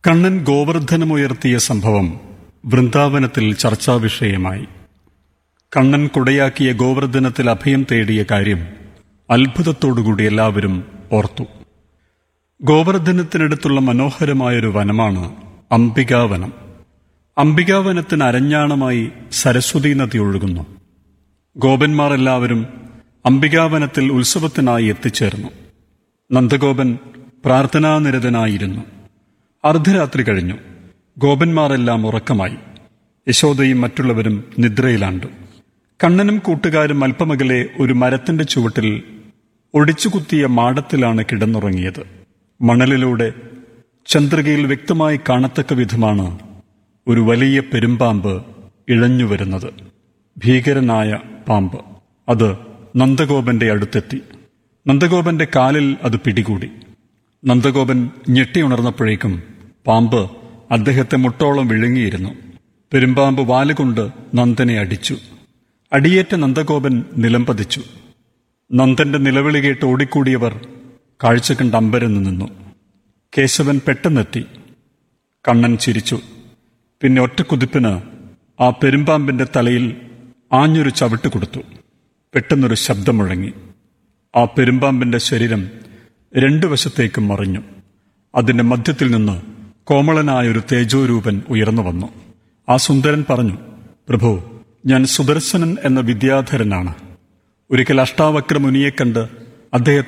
കണ്ണൻ ഗോവർദ്ധനമുയർത്തിയ സംഭവം വൃന്ദാവനത്തിൽ ചർച്ചാവിഷയമായി കണ്ണൻ കുടയാക്കിയ ഗോവർദ്ധനത്തിൽ അഭയം തേടിയ കാര്യം അത്ഭുതത്തോടുകൂടി എല്ലാവരും ഓർത്തു ഗോവർദ്ധനത്തിനടുത്തുള്ള മനോഹരമായൊരു വനമാണ് അംബികാവനം അംബികാവനത്തിന് അരഞ്ഞാണമായി സരസ്വതി നദി ഒഴുകുന്നു ഗോപന്മാർ എല്ലാവരും അംബികാവനത്തിൽ ഉത്സവത്തിനായി എത്തിച്ചേർന്നു നന്ദഗോപൻ പ്രാർത്ഥനാനിരതനായിരുന്നു അർദ്ധരാത്രി കഴിഞ്ഞു ഗോപന്മാരെല്ലാം ഉറക്കമായി യശോദയും മറ്റുള്ളവരും നിദ്രയിലാണ്ടു കണ്ണനും കൂട്ടുകാരും അല്പമകലെ ഒരു മരത്തിന്റെ ചുവട്ടിൽ ഒടിച്ചുകുത്തിയ മാടത്തിലാണ് കിടന്നുറങ്ങിയത് മണലിലൂടെ ചന്ദ്രികയിൽ വ്യക്തമായി കാണത്തക്ക വിധമാണ് ഒരു വലിയ പെരുമ്പാമ്പ് ഇഴഞ്ഞു വരുന്നത് ഭീകരനായ പാമ്പ് അത് നന്ദഗോപന്റെ അടുത്തെത്തി നന്ദഗോപന്റെ കാലിൽ അത് പിടികൂടി നന്ദഗോപൻ ഞെട്ടിയുണർന്നപ്പോഴേക്കും പാമ്പ് അദ്ദേഹത്തെ മുട്ടോളം വിഴുങ്ങിയിരുന്നു പെരുമ്പാമ്പ് വാലുകൊണ്ട് നന്ദനെ അടിച്ചു അടിയേറ്റ നന്ദഗോപൻ നിലംപതിച്ചു നന്ദന്റെ നിലവിളി കേട്ട് ഓടിക്കൂടിയവർ കാഴ്ച കണ്ട് അമ്പരന്ന് നിന്നു കേശവൻ പെട്ടെന്നെത്തി കണ്ണൻ ചിരിച്ചു പിന്നെ ഒറ്റക്കുതിപ്പിന് ആ പെരുമ്പാമ്പിന്റെ തലയിൽ ആഞ്ഞൊരു ചവിട്ട് കൊടുത്തു പെട്ടെന്നൊരു ശബ്ദം മുഴങ്ങി ആ പെരുമ്പാമ്പിന്റെ ശരീരം രണ്ടു വശത്തേക്കും മറിഞ്ഞു അതിന്റെ മധ്യത്തിൽ നിന്ന് കോമളനായൊരു തേജോരൂപൻ ഉയർന്നു വന്നു ആ സുന്ദരൻ പറഞ്ഞു പ്രഭു ഞാൻ സുദർശനൻ എന്ന വിദ്യാധരനാണ് ഒരിക്കൽ അഷ്ടാവക്ര മുനിയെ കണ്ട് അദ്ദേഹത്തെ